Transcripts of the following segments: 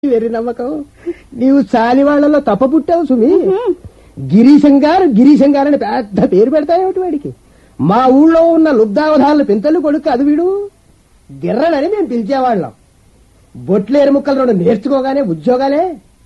వెర్రి నమ్మకం నీవు చాలి వాళ్ళలో తప్ప పుట్టావు సుమి గిరీశం గారు గిరీశం గారు అని పెద్ద పేరు పెడతాయేమిటి వాడికి మా ఊళ్ళో ఉన్న లుబ్ధావధానుల పింతలు కొడుకు అది వీడు గిర్రనని మేము పిలిచేవాళ్ళం బొట్లేరు ముక్కలు రెండు నేర్చుకోగానే ఉద్యోగాలే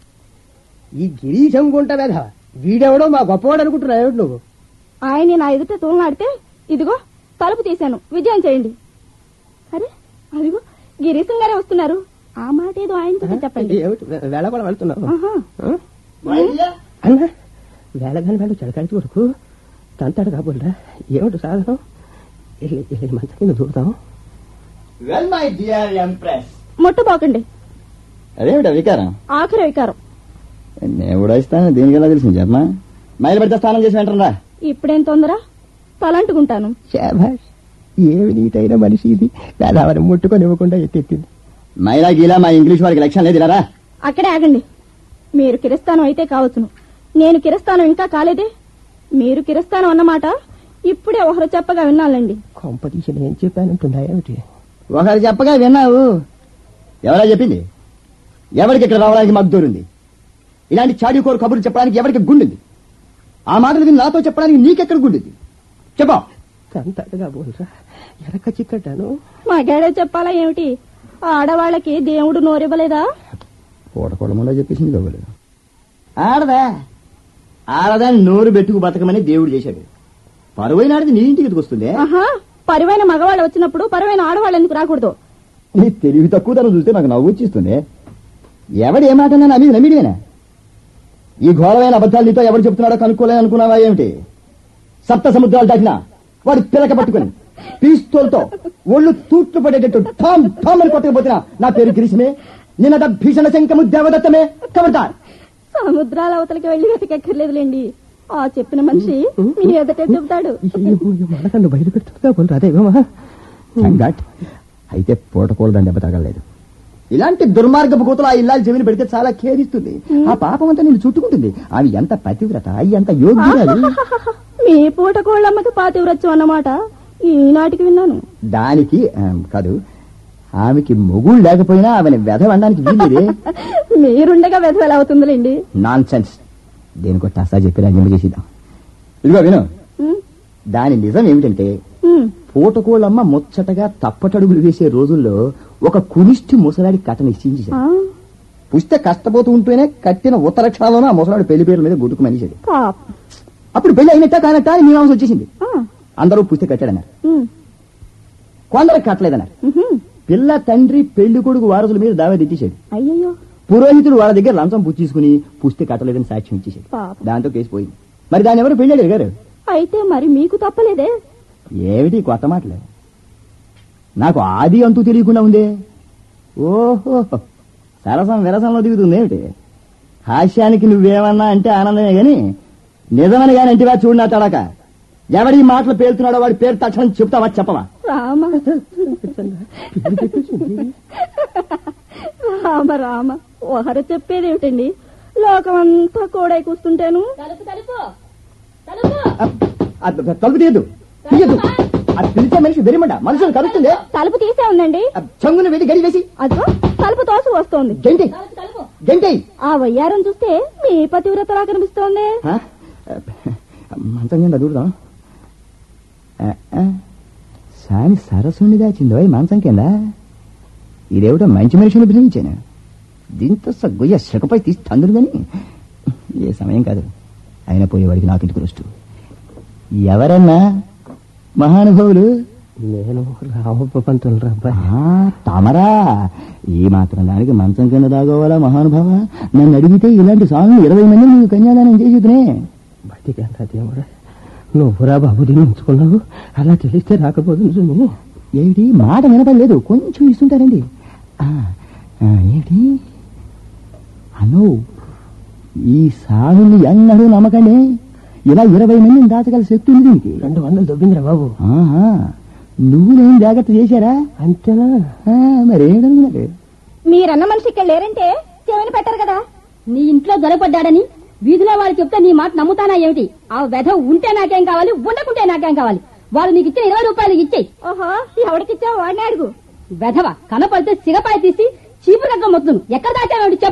ఈ గిరీశం గుంట వెధ వీడెవడో మా గొప్పవాడు అనుకుంటున్నావు నువ్వు ఆయన నా ఎదుట తూలనాడితే ఇదిగో తలుపు తీశాను విజయం చేయండి అరే అదిగో గిరీశం గారే వస్తున్నారు ఆ మాట ఏదో ఆయనతో చెప్పండి ఏమిటి వే- వేళ కూడా వెళ్తున్నావు ఆహా. ఆ? అన్నా వేళగాని వేళ చెడకాడిచి కొడుకు తంతాడు కాబోల్రా ఏమిటి సాధనం వెళ్ళి వెళ్ళి మంచం కింద దూరుతాం వెల్ మై డియర్ ఎంప్రెస్ ముట్టబోకండి అదేమిటా వికారం ఆఖరి వికారం నేను కూడా ఇస్తాను దీనికి ఎలా తెలిసింది చెప్పమా మైలు పెడితే స్నానం చేసి వెంటరా ఇప్పుడేం తొందర తలంటుకుంటాను శాభాష్ ఏమి నీతైన మనిషి ఇది దాదావని ముట్టుకొని ఇవ్వకుండా ఎత్తెత్తింది మైలా గీలా మా ఇంగ్లీష్ వారికి లక్ష్యం లేదు ఇలా అక్కడే ఆగండి మీరు కిరస్తానం అయితే కావచ్చును నేను కిరస్తానం ఇంకా కాలేదే మీరు కిరస్తానం అన్నమాట ఇప్పుడే ఒకరు చెప్పగా విన్నాలండి కొంపతీసి నేను చెప్పానంటుందా ఏమిటి ఒకరు చెప్పగా విన్నావు ఎవరా చెప్పింది ఎవరికి ఇక్కడ రావడానికి మాకు దూరుంది ఇలాంటి చాడీకోరు కబుర్లు చెప్పడానికి ఎవరికి గుండింది ఆ మాటలు విని నాతో చెప్పడానికి నీకెక్కడ గుండింది చెప్పా తంతాడుగా బోల్రా ఎరక చిక్కటాను మగాడే చెప్పాలా ఏమిటి ఆడవాళ్ళకి దేవుడు నోరివ్వలేదా పూటకోళముండా చెప్పేసింది కాబోలేదు ఆడదా ఆడదాన్ని నోరు పెట్టుకు బతకమని దేవుడు చేశాడు పరువైన ఆడది నీ ఇంటికి వస్తుంది ఆహా పరివైన మగవాళ్ళు వచ్చినప్పుడు పరివైన ఆడవాళ్ళు ఎందుకు రాకూడదు నీ తెలివి తక్కువతనం చూస్తే నాకు నవ్వు వచ్చిస్తుంది ఎవడు ఏ మాట అన్నా నా మీద నమ్మిడేనా ఈ ఘోరమైన అబద్ధాలు నీతో ఎవరు చెప్తున్నాడో కనుక్కోలేని అనుకున్నావా ఏమిటి సప్త సముద్రాలు దాటినా వాడి పిలక పట్టుకుని పీస్తోల్తో ఒళ్ళు తూట్లు పడేటట్టు ఠామ్ ఠామ్ అని కొట్టకపోతున్నా నా పేరు గిరీశమే నిన్నట భీషణ శంకము దేవదత్తమే కబడతారు సముద్రాల అవతలకి వెళ్లి వెతకక్కర్లేదులేండి ఆ చెప్పిన మనిషి మీ ఎదుటే చెబుతాడు మనకన్ను బయట పెడుతుందిగా బోల్రా అదేమా సంగట్ అయితే పూటకూడదని దెబ్బ తగలేదు ఇలాంటి దుర్మార్గపు కూతులు ఆ ఇల్లాలు చెవిని పెడితే చాలా ఖేదిస్తుంది ఆ పాపం అంతా నేను చుట్టుకుంటుంది ఆమె ఎంత పతివ్రత ఎంత యోగ్యురాలు మీ పూట కోళ్ళమ్మకి పాతివ్రత్యం అన్నమాట ఈనాటికి విన్నాను దానికి ఆ, కాదు ఆమెకి మొగుడు లేకపోయినా ఆమెను వెధవడానికి వీలేదే మీరుండగా వెధవెల అవుతుందిలేండి నాన్ సెన్స్ దేనికో టసా చెప్పి రాజ్యం చేసిద్దాం ఇదిగో విను ఉమ్, దాని నిజం ఏమిటంటే ఉమ్. పూటకోళ్ళమ్మ ముచ్చటగా తప్పటడుగులు వేసే రోజుల్లో ఒక కునిష్టి ముసలాడి కథ నిశ్చయించేశాడు ఆ, పుస్తే కష్టపోతూ ఉంటూనే కట్టిన ఉత్తర క్షణంలోనే ఆ ముసలాడు పెళ్లి పేర్ల మీద గుర్తుకు మనిషిది పాపం. అప్పుడు పెళ్లి అయినట్ట కానట్ట అని మీమాంస వచ్చేసింది ఆ, అందరూ పుస్తే కట్టాడన్నారు ఉమ్, కొందరు కట్టలేదన్నారు ఉహుం. పిల్ల తండ్రి పెళ్లి కొడుకు వారసుల మీద దావా తెచ్చేశాడు అయ్యయ్యో పురోహితుడు వాళ్ళ దగ్గర లంచం పుచ్చేసుకుని పుస్తే కట్టలేదని సాక్ష్యం ఇచ్చేశాడు పాపం. దాంతో కేసు పోయింది మరి దాన్ని ఎవరు పెళ్లి అడిగారు అయితే మరి మీకు తప్పలేదే ఏమిటి ఈ కొత్త మాటలు నాకు ఆది అంతూ తెలియకుండా ఉందే ఓహో సరసం విరసంలో దిగుతుంది ఏమిటి హాస్యానికి నువ్వేమన్నా అంటే ఆనందమే గాని నిజమని గాని అంటివా చూడు నా తడక ఎవడి ఈ మాటలు పేలుతున్నాడో వాడి పేరు తక్షణం చెప్తావా చెప్పవా రామ రామ రామ ఒకరు చెప్పేదేమిటండి లోకమంతా కోడై కూస్తుంటాను ఆ, తలుపు తీయద్దు తీయద్దు అది పిలిచే మనిషి వెరిమంట మనుషులు కలుస్తుంది తలుపు తీసే ఉందండి చంగున వెళ్ళి గడి వేసి అదిగో తలుపు తోసు వస్తోంది గంటి గంటి ఆ వయ్యారం చూస్తే మీ పతివ్రతలా కనిపిస్తోంది ఆ? మంచం కింద దూడదాం ఆ, ఆ. సాని సరస్సుని దాచిందో ఈ మంచం కింద ఇదేమిటో మంచి మనిషిని భ్రమించాను దీంతో సగ్గుయ్య శకపై తీసి తందురుదని ఏ సమయం కాదు అయినా పోయేవాడికి నాకు ఇంటికి వస్తూ ఎవరన్నా మహానుభావులు నేను రామప్ప పంతులు అబ్బాయి ఆ, తమరా ఈ మాత్రం దానికి మంచం కింద దాగోవాలా మహానుభావ నన్ను అడిగితే ఇలాంటి స్వామి ఇరవై మంది నీకు కన్యాదానం చేసినే బతికేంత దేవుడా నువ్వురా బాబు దీన్ని ఉంచుకున్నావు అలా తెలిస్తే రాకపోతుంది సుమి ఏమిటి మాట వినపడలేదు కొంచెం ఇస్తుంటారండి ఆ, ఆ, ఏమిటి అను ఈ సాగుని ఎన్నడూ నమ్మకండి ఇలా ఇరవై మందిని దాచగల శక్తి ఉంది దీనికి రెండు వందలు దొబ్బిందిరా బాబు ఆహా, నువ్వులేం జాగ్రత్త చేశారా అంతేనా ఆ, మరేమిటనుకున్నారు మీరన్న మనిషి ఇక్కడ లేరంటే చెవిని పెట్టరు కదా నీ ఇంట్లో జరపడ్డాడని వీధిలో వాళ్ళు చెప్తే నీ మాట నమ్ముతానా ఏమిటి ఆ వెధ ఉంటే నాకేం కావాలి ఉండకుంటే నాకేం కావాలి వాళ్ళు నీకు ఇచ్చిన ఇరవై రూపాయలు ఇచ్చేయి ఓహో ఎవడికిచ్చావు వాడిని అడుగు వెధవ కనపడితే సిగపాయ తీసి చీపు రగ్గం మొత్తం ఎక్కడ దాచావేమిటి చెప్పు